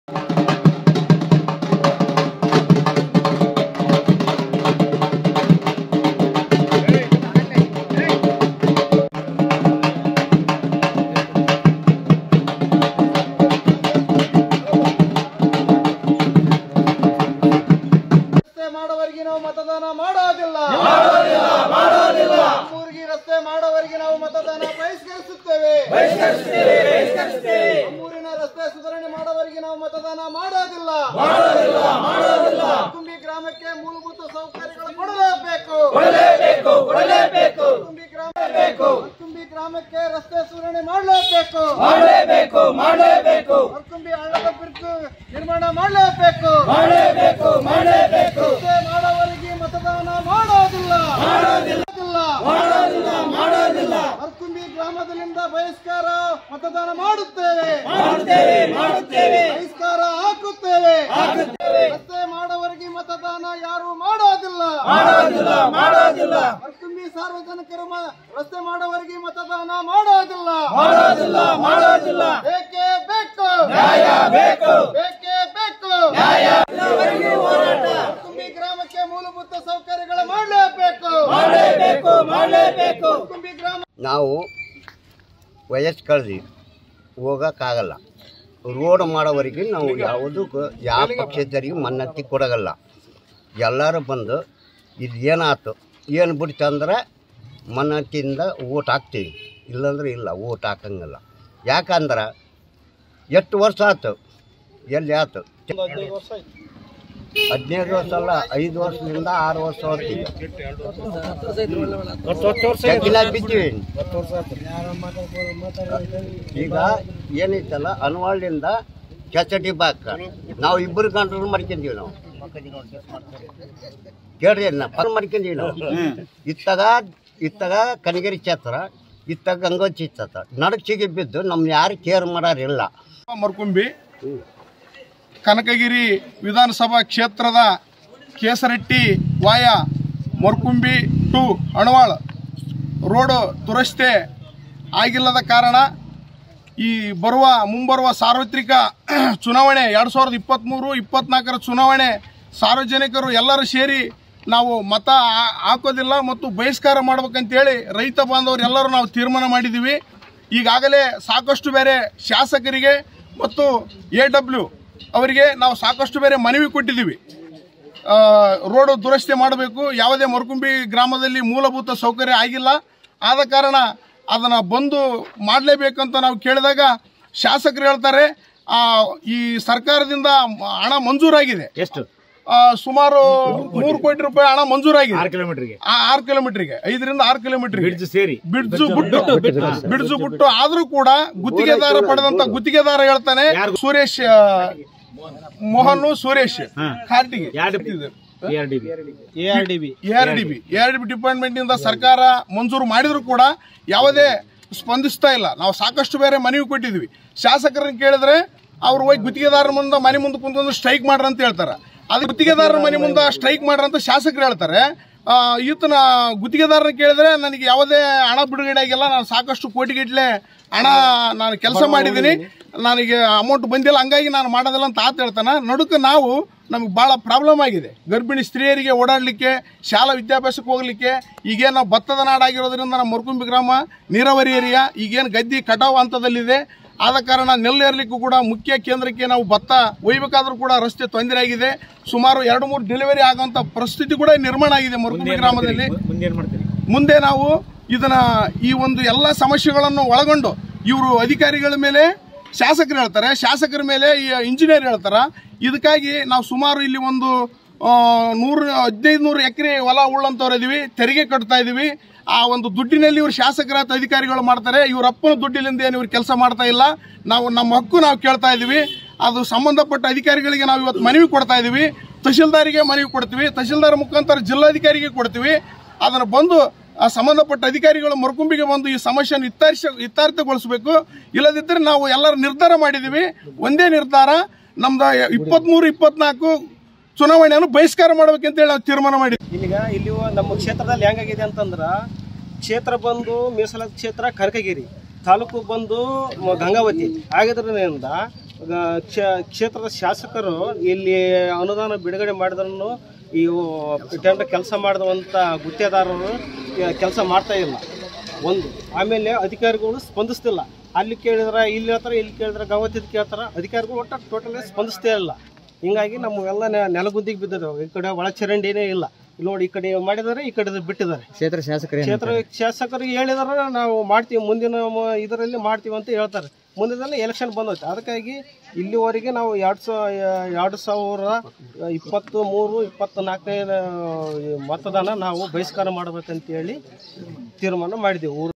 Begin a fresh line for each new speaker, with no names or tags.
ರಸ್ತೆ ಮಾಡುವವರಿಗೆ ನಾವು ಮತದಾನ ಮಾಡೋದಿಲ್ಲ ನಮ್ಮೂರಿಗೆ ರಸ್ತೆ ಮಾಡುವವರಿಗೆ ನಾವು ಮತದಾನ ಬಹಿಷ್ಕರಿಸುತ್ತೇವೆ ನಮ್ಮೂರಿನ ರಸ್ತೆ ಸುಧಾರಣೆ ಮಾಡುವವರಿಗೆ ನಾವು ಮತದಾನ ಮಾಡೋದಿಲ್ಲ ಕುಂಬಿ ಗ್ರಾಮಕ್ಕೆ ಮೂಲಭೂತ ಸೌಕರ್ಯಗಳು ಕೊಡಲೇಬೇಕು ಕುಂಬಿ ಗ್ರಾಮ ಕುಂಬಿ ಗ್ರಾಮಕ್ಕೆ ರಸ್ತೆ ಸುಧಾರಣೆ ಮಾಡಲೇಬೇಕು
ಮಾಡಲೇಬೇಕು ಮಾಡಲೇಬೇಕು
ಕುಂಬಿ ಹಳ್ಳದ ಬಿರುಕು ನಿರ್ಮಾಣ ಮಾಡಲೇಬೇಕು
ಮಾಡಲೇಬೇಕು ಮಾಡಲೇಬೇಕು
ರಸ್ತೆ ಮಾಡುವವರಿಗೆ ಮತದಾನ ಮಾಡೋದಿಲ್ಲ ಮಾಡೋದಿಲ್ಲ
ಮಾಡೋದಿಲ್ಲ ಮಾಡೋದಿಲ್ಲ
ಅರ್ಕುಂಬಿ ಗ್ರಾಮದಲ್ಲಿಂದ ಬಹಿಷ್ಕಾರ ಮತದಾನ ಮಾಡುತ್ತೇವೆ
ಮಾಡುತ್ತೇವೆ ಮಾಡುತ್ತೇವೆ
ಬಹಿಷ್ಕಾರ ಹಾಕುತ್ತೇವೆ
ಹಾಕುತ್ತೇವೆ
ರಸ್ತೆ ಮಾಡುವವರಿಗೆ ಮತದಾನ ಯಾರು ಮಾಡೋದಿಲ್ಲ
ಮಾಡೋದಿಲ್ಲ ಮಾಡೋದಿಲ್ಲ
ಅರ್ಕುಂಬಿ ಸಾರ್ವಜನಿಕರು ಮ- ರಸ್ತೆ ಮಾಡುವವರಿಗೆ ಮತದಾನ ಮಾಡೋದಿಲ್ಲ
ಮಾಡೋದಿಲ್ಲ ಮಾಡೋದಿಲ್ಲ
ಬೇಕೇ ಬೇಕು
ನ್ಯಾಯ ಬೇಕು
ಬೇಕೇ ಬೇಕು
ನ್ಯಾಯ
ಅರ್ಕುಂಬಿ ಗ್ರಾಮಕ್ಕೆ ಮೂಲಭೂತ ಸೌಕರ್ಯಗಳು ಮಾಡಲೇಬೇಕು
ಮಾಡಲೇಬೇಕು ಮಾಡಲೇಬೇಕು
ಅರ್ಕುಂಬಿ ಗ್ರಾಮ
ನಾವು ವಯಸ್ಸು ಕಳೆದು ಹೋಗೋಕ್ಕಾಗಲ್ಲ ರೋಡ್ ಮಾಡೋವರೆಗೆ ನಾವು ಯಾವುದಕ್ಕೂ ಯಾವ ಪಕ್ಷದವರಿಗೆ ಮನ್ನತಿ ಕೊಡಗಲ್ಲ ಎಲ್ಲರೂ ಬಂದು ಇದು ಏನಾಯ್ತು ಏನು ಬಿಡ್ತು ಅಂದ್ರೆ ಮನ್ನತಿಯಿಂದ ಓಟ್ ಹಾಕ್ತೀವಿ ಇಲ್ಲಾಂದ್ರೆ ಇಲ್ಲ ಓಟ್ ಹಾಕಂಗಿಲ್ಲ ಯಾಕಂದ್ರೆ ಎಷ್ಟು ವರ್ಷ ಆಯ್ತು ಎಲ್ಲಿ ಆಯ್ತು ಹದಿನೈದು ವರ್ಷ ಅಲ್ಲ ಐದು ವರ್ಷದಿಂದ ಆರು ವರ್ಷ ಹೊತ್ತಿಗೆ ಚಕ್ಕಿಲ ಬಿದ್ದೀವಿ ಈಗ ಏನೈತಲ್ಲ ಅನ್ವಾಳ್ದಿಂದ ಚಚಟಿ ಬಾಕ ನಾವು ಇಬ್ಬರು ಕಂಟ್ರೋಲ್ ಮಾಡ್ಕೊಂಡೀವಿ ನಾವು ಕೇಳ್ರಿ ಅದನ್ನ ಫಲ್ ಮಾಡ್ಕೊಂಡೀವಿ ನಾವು ಇತ್ತಾಗ ಇತ್ತಾಗ ಕನಗಿರಿ ಛತ್ರ ಇತ್ತಾಗ ಗಂಗೋಚಿ ಛತ್ರ ನಡಚಿಗೆ ಬಿದ್ದು ನಮ್ನ ಯಾರು ಕೇರ್ ಮಾಡೋರಿಲ್ಲ
ಮರ್ಕುಂಬಿ ಕನಕಗಿರಿ ವಿಧಾನಸಭಾ ಕ್ಷೇತ್ರದ ಕೇಸರಟ್ಟಿ ವಾಯ ಮರ್ಕುಂಬಿ ಟು ಅಣವಾಳ ರೋಡು ದುರಸ್ತೆ ಆಗಿಲ್ಲದ ಕಾರಣ ಈ ಬರುವ ಮುಂಬರುವ ಸಾರ್ವತ್ರಿಕ ಚುನಾವಣೆ ಎರಡು ಸಾವಿರದ ಇಪ್ಪತ್ತ್ಮೂರು ಇಪ್ಪತ್ನಾಲ್ಕರ ಚುನಾವಣೆ ಸಾರ್ವಜನಿಕರು ಎಲ್ಲರೂ ಸೇರಿ ನಾವು ಮತ ಹಾ- ಹಾಕೋದಿಲ್ಲ ಮತ್ತು ಬಹಿಷ್ಕಾರ ಮಾಡ್ಬೇಕಂತೇಳಿ ರೈತ ಬಾಂಧವರು ಎಲ್ಲರೂ ನಾವು ತೀರ್ಮಾನ ಮಾಡಿದ್ದೀವಿ ಈಗಾಗಲೇ ಸಾಕಷ್ಟು ಬೇರೆ ಶಾಸಕರಿಗೆ ಮತ್ತು ಎ ಡಬ್ಲ್ಯೂ ಅವರಿಗೆ ನಾವು ಸಾಕಷ್ಟು ಬೇರೆ ಮನವಿ ಕೊಟ್ಟಿದ್ದೀವಿ ಆ, ರೋಡು ದುರಸ್ತಿ ಮಾಡಬೇಕು ಯಾವುದೇ ಮರಕುಂಬಿ ಗ್ರಾಮದಲ್ಲಿ ಮೂಲಭೂತ ಸೌಕರ್ಯ ಆಗಿಲ್ಲ ಆದ ಕಾರಣ ಅದನ್ನು ಬಂದು ಮಾಡಲೇಬೇಕಂತ ನಾವು ಕೇಳಿದಾಗ ಶಾಸಕರು ಹೇಳ್ತಾರೆ ಆ, ಈ ಸರ್ಕಾರದಿಂದ ಹಣ ಮಂಜೂರಾಗಿದೆ
ಎಷ್ಟು
ಆ, ಸುಮಾರು ಮೂರು ಕೋಟಿ ರೂಪಾಯಿ ಹಣ ಮಂಜೂರಾಗಿದೆ
ಆರು ಕಿಲೋಮೀಟರ್ಗೆ
ಆ- ಆರು ಕಿಲೋಮೀಟರ್ಗೆ ಐದರಿಂದ ಆರು ಕಿಲೋಮೀಟರ್
ಬ್ರಿಡ್ಜ್ ಸೇರಿ
ಬಿಡ್ಜು ಬಿಟ್ಟು ಬಿಡ್ಜು ಬಿಟ್ಟು ಆದ್ರೂ ಕೂಡ ಗುತ್ತಿಗೆದಾರ ಪಡೆದಂತ ಗುತ್ತಿಗೆದಾರ ಹೇಳ್ತಾನೆ ಸುರೇಶ್ ಆ, ಮೋಹನ್ ಸುರೇಶ್ ಕಾರ್ಟಿಗೆ
R D B
A R D B A R D B department ನಿಂದ ಸರ್ಕಾರ ಮಂಜೂರು ಮಾಡಿದ್ರು ಕೂಡ ಯಾವುದೇ ಸ್ಪಂದಿಸ್ತಾ ಇಲ್ಲ ನಾವು ಸಾಕಷ್ಟು ಬೇರೆ ಮನವಿ ಕೊಟ್ಟಿದ್ವಿ ಶಾಸಕರನ್ನ ಕೇಳಿದ್ರೆ ಅವ್ರು ಹೋಗಿ ಗುತ್ತಿಗೆದಾರರ ಮುಂದೆ ಮನೆ ಮುಂದೆ ಕುಂತ್ಕೊಂಡು ಸ್ಟ್ರೈಕ್ ಮಾಡ್ರ ಅಂತ ಹೇಳ್ತಾರೆ ಅದು ಗುತ್ತಿಗೆದಾರರ ಮನೆ ಮುಂದೆ ಸ್ಟ್ರೈಕ್ ಮಾಡ್ರ ಅಂತ ಶಾಸಕರು ಹೇಳ್ತಾರೆ ಆ, ಈತನ ಗುತ್ತಿಗೆದಾರನ ಕೇಳಿದ್ರೆ ನನಗೆ ಯಾವುದೇ ಹಣ ಬಿಡುಗಡೆ ಆಗಿಲ್ಲ ನಾನು ಸಾಕಷ್ಟು ಕೋಟಿಗಟ್ಟಲೆ ಹಣ ನಾನು ಕೆಲಸ ಮಾಡಿದ್ದೀನಿ ನನಗೆ ಅಮೌಂಟ್ ಬಂದಿಲ್ಲ ಹಂಗಾಗಿ ನಾನು ಮಾಡೋದಿಲ್ಲ ಅಂತ ಆತ ಹೇಳ್ತಾನೆ ನಡುಕ ನಾವು ನಮಗೆ ಭಾಳ ಪ್ರಾಬ್ಲಮ್ ಆಗಿದೆ ಗರ್ಭಿಣಿ ಸ್ತ್ರೀಯರಿಗೆ ಓಡಾಡಲಿಕ್ಕೆ ಶಾಲಾ ವಿದ್ಯಾಭ್ಯಾಸಕ್ಕೆ ಹೋಗ್ಲಿಕ್ಕೆ ಈಗೇನು ನಾವು ಭತ್ತದ ನಾಡಾಗಿರೋದ್ರಿಂದ ನಮ್ಮ ಮರ್ಕುಂಬಿ ಗ್ರಾಮ ನೀರಾವರಿ ಏರಿಯಾ ಈಗೇನು ಗದ್ದಿ ಕಟಾವು ಹಂತದಲ್ಲಿದೆ ಆದ ಕಾರಣ ನೆಲ್ಲೇರ್ಲಿಕ್ಕೂ ಕೂಡ ಮುಖ್ಯ ಕೇಂದ್ರಕ್ಕೆ ನಾವು ಭತ್ತ ಒಯ್ಬೇಕಾದ್ರೂ ಕೂಡ ರಸ್ತೆ ತೊಂದರೆ ಆಗಿದೆ ಸುಮಾರು ಎರಡು ಮೂರು ಡೆಲಿವರಿ ಆಗುವಂತ ಪರಿಸ್ಥಿತಿ ಕೂಡ ನಿರ್ಮಾಣ ಆಗಿದೆ ಮರ್ಕುಂಬಿ ಗ್ರಾಮದಲ್ಲಿ
ಮುಂದೇನ್ ಮಾಡ್ತೀರಿ
ಮುಂದೆ ನಾವು ಇದನ್ನ ಈ ಒಂದು ಎಲ್ಲ ಸಮಸ್ಯೆಗಳನ್ನು ಒಳಗೊಂಡು ಇವರು ಅಧಿಕಾರಿಗಳ ಮೇಲೆ ಶಾಸಕರು ಹೇಳ್ತಾರೆ ಶಾಸಕರ ಮೇಲೆ ಈ ಇಂಜಿನಿಯರ್ ಹೇಳ್ತಾರ ಇದಕ್ಕಾಗಿ ನಾವು ಸುಮಾರು ಇಲ್ಲಿ ಒಂದು ಆ, ನೂರು ಹದಿನೈದು ನೂರು ಎಕರೆ ಹೊಲ ಉಳ್ಳಂತವ್ರು ಇದೀವಿ ತೆರಿಗೆ ಕಟ್ತಾ ಇದೀವಿ ಆ ಒಂದು ದುಡ್ಡಿನಲ್ಲಿ ಇವರು ಶಾಸಕರಾದ ಅಧಿಕಾರಿಗಳು ಮಾಡ್ತಾರೆ ಇವ್ರ ಅಪ್ಪನ ದುಡ್ಡಿನಿಂದ ಏನು ಇವ್ರು ಕೆಲಸ ಮಾಡ್ತಾ ಇಲ್ಲ ನಾವು ನಮ್ಮ ಹಕ್ಕು ನಾವು ಕೇಳ್ತಾ ಇದೀವಿ ಅದು ಸಂಬಂಧಪಟ್ಟ ಅಧಿಕಾರಿಗಳಿಗೆ ನಾವು ಇವತ್ತು ಮನವಿ ಕೊಡ್ತಾ ಇದೀವಿ ತಹಶೀಲ್ದಾರಿಗೆ ಮನವಿ ಕೊಡ್ತೀವಿ ತಹಶೀಲ್ದಾರ್ ಮುಖಾಂತರ ಜಿಲ್ಲಾಧಿಕಾರಿಗೆ ಕೊಡ್ತೀವಿ ಅದನ್ನು ಬಂದು ಆ ಸಂಬಂಧಪಟ್ಟ ಅಧಿಕಾರಿಗಳು ಮರುಕುಂಬಿಗೆ ಬಂದು ಈ ಸಮಸ್ಯೆಯನ್ನು ಇತ್ಯರ್ಥ ಇತ್ಯರ್ಥಗೊಳಿಸಬೇಕು ಇಲ್ಲದಿದ್ದರೆ ನಾವು ಎಲ್ಲರೂ ನಿರ್ಧಾರ ಮಾಡಿದ್ದೀವಿ ಒಂದೇ ನಿರ್ಧಾರ ನಮ್ದು ಇಪ್ಪತ್ತ್ಮೂರು ಇಪ್ಪತ್ನಾಲ್ಕು ಚುನಾವಣೆಯನ್ನು ಬಹಿಷ್ಕಾರ ಮಾಡ್ಬೇಕಂತೇಳಿ ನಾವು ತೀರ್ಮಾನ ಮಾಡಿದ್ವಿ
ಇಲ್ಲಿಗ ಇಲ್ಲಿ ನಮ್ಮ ಕ್ಷೇತ್ರದಲ್ಲಿ ಹೆಂಗಾಗಿದೆ ಅಂತಂದ್ರ ಕ್ಷೇತ್ರ ಬಂದು ಮೀಸಲಾದ ಕ್ಷೇತ್ರ ಕನಕಗಿರಿ ತಾಲೂಕು ಬಂದು ಮ- ಗಂಗಾವತಿ ಆಗಿದ್ರಿಂದ ಗ- ಕ್ಷ- ಕ್ಷೇತ್ರದ ಶಾಸಕರು ಇಲ್ಲಿ ಅನುದಾನ ಬಿಡುಗಡೆ ಮಾಡಿದ್ರು ಈ ಟೆಂಡರ್ ಕೆಲಸ ಮಾಡಿದಂಥ ಗುತ್ತೇದಾರರು ಕೆಲಸ ಮಾಡ್ತಾ ಇಲ್ಲ ಒಂದು ಆಮೇಲೆ ಅಧಿಕಾರಿಗಳು ಸ್ಪಂದಿಸ್ತಿಲ್ಲ ಅಲ್ಲಿ ಕೇಳಿದ್ರೆ ಇಲ್ಲಿ ಹೇಳ್ತಾರೆ ಇಲ್ಲಿ ಕೇಳಿದ್ರೆ ಗವತ್ತಿದ್ ಕೇಳ್ತಾರೆ ಅಧಿಕಾರಿಗಳು ಒಟ್ಟ ಟೋಟಲಿ ಸ್ಪಂದಿಸ್ತೇ ಇಲ್ಲ ಹಿಂಗಾಗಿ ನಮಗೆಲ್ಲ ನೆ- ನೆಲಗುದ್ದಿಗೆ ಬಿದ್ದಿದ್ದಾವೆ ಈ ಕಡೆ ಒಳಚರಂಡಿನೇ ಇಲ್ಲ ಇಲ್ಲಿ ನೋಡಿ ಈ ಕಡೆ ಮಾಡಿದ್ದಾರೆ ಈ ಕಡೆ ಬಿಟ್ಟಿದ್ದಾರೆ
ಕ್ಷೇತ್ರ ಶಾಸಕರು
ಕ್ಷೇತ್ರ ಶಾಸಕರಿಗೆ ಹೇಳಿದಾರೆ ನಾವು ಮಾಡ್ತೀವಿ ಮುಂದಿನ ಮ- ಇದರಲ್ಲಿ ಮಾಡ್ತೀವಿ ಅಂತ ಹೇಳ್ತಾರೆ ಮುಂದಿನಲ್ಲಿ ಎಲೆಕ್ಷನ್ ಬಂದೈತೆ ಅದಕ್ಕಾಗಿ ಇಲ್ಲಿವರೆಗೆ ನಾವು ಎರಡು ಸಾವಿರ ಎರಡು ಸಾವಿರ ಇಪ್ಪತ್ತು ಮೂರು ಇಪ್ಪತ್ತು ನಾಲ್ಕನೇ ಮತದಾನ ನಾವು ಬಹಿಷ್ಕಾರ ಮಾಡಬೇಕಂತೇಳಿ ತೀರ್ಮಾನ ಮಾಡಿದ್ದೀವಿ ಊರು